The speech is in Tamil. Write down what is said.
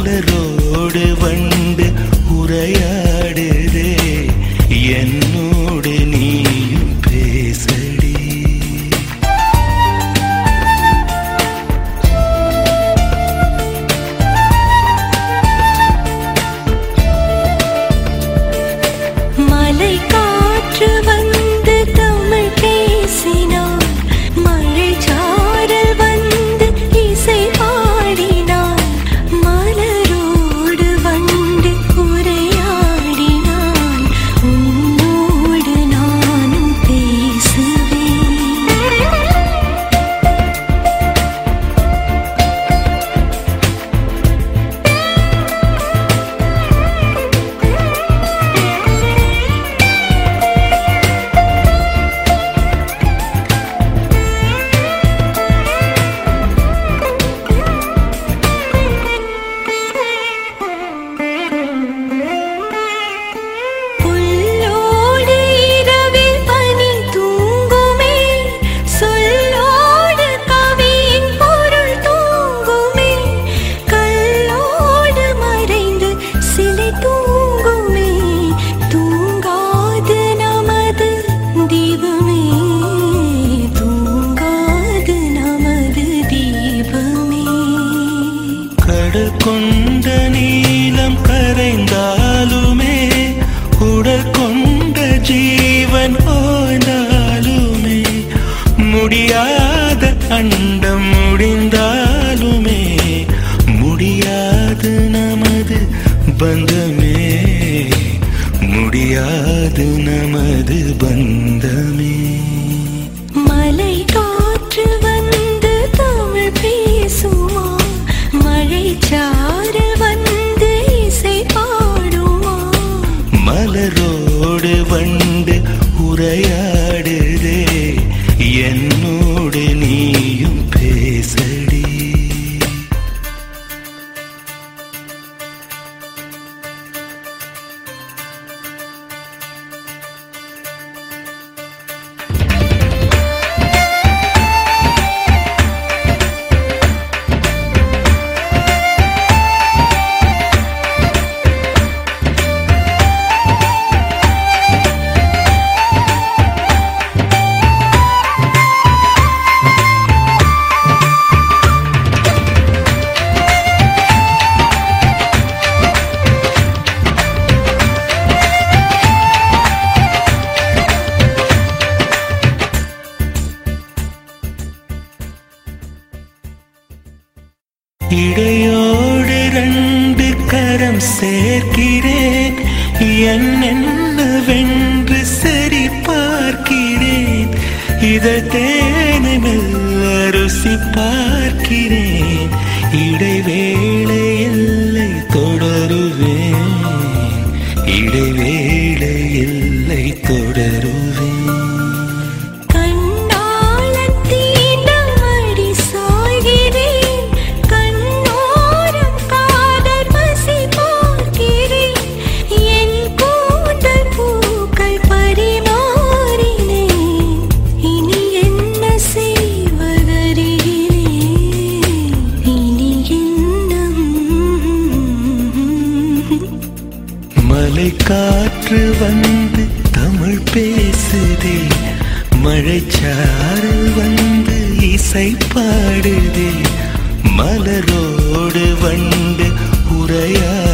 மலரோடு வண்டு உரையாடுதே என்னோடு நீயும் பேசடி மலை காற்று வந்து தமிழ் பேசினார் மழை சாரல் வந்து இசை பாடினார் மலரோடு வண்டு உரையாடினான் உன்னோடு நானும் பேசுவேன் புல்லோடு இரவில் பனி தூங்குமே சொல்லோடு கவியின் பொருள் தூங்குமே கல்லோடு மறைந்து சிலை தூங்குமே தூங்காது நமது தீபமே தூங்காது நமது தீபமே கடல் கொண்ட நீளம் கரைந்தாலுமே உடல் கொண்ட ஜீவன் ஓய்ந்தாலுமே முடியாத அண்டம் முடிந்தாலுமே முடியாது நமது பந்தமே முடியாது நமது பந்தமே மலை காற்று வந்து தமிழ் பேசுமா மழை சாரல் வந்து இசை பாடுமா மலரோடு வண்டு உரையாடுதே என்னோடு நீயும் பேசடி இடையோடு ரெண்டு கரம் சேர்க்கிறேன் என்னென்னவென்று சரி பார்க்கிறேன் இதை தேனை மெல்ல ருசி பார்க்கிறேன் இடைவேளை எல்லை தொடருவேன் இடைவேளை எல்லை தொடருவேன் கண்ணாளன் தீண்டமடி சாய்கிறேன் கண்ணோரம் காதல் பசி பார்க்கிறேன் என் கூந்தல் பூக்கள் பரிமாறினேன் இனி என்ன செய்வதறிகிறேன் இனி என்ன மலை காற்று வந்து தமிழ் பேசுதே மழைச்சாரல் வந்து இசை பாடுதே மலரோடு வண்டு உரையா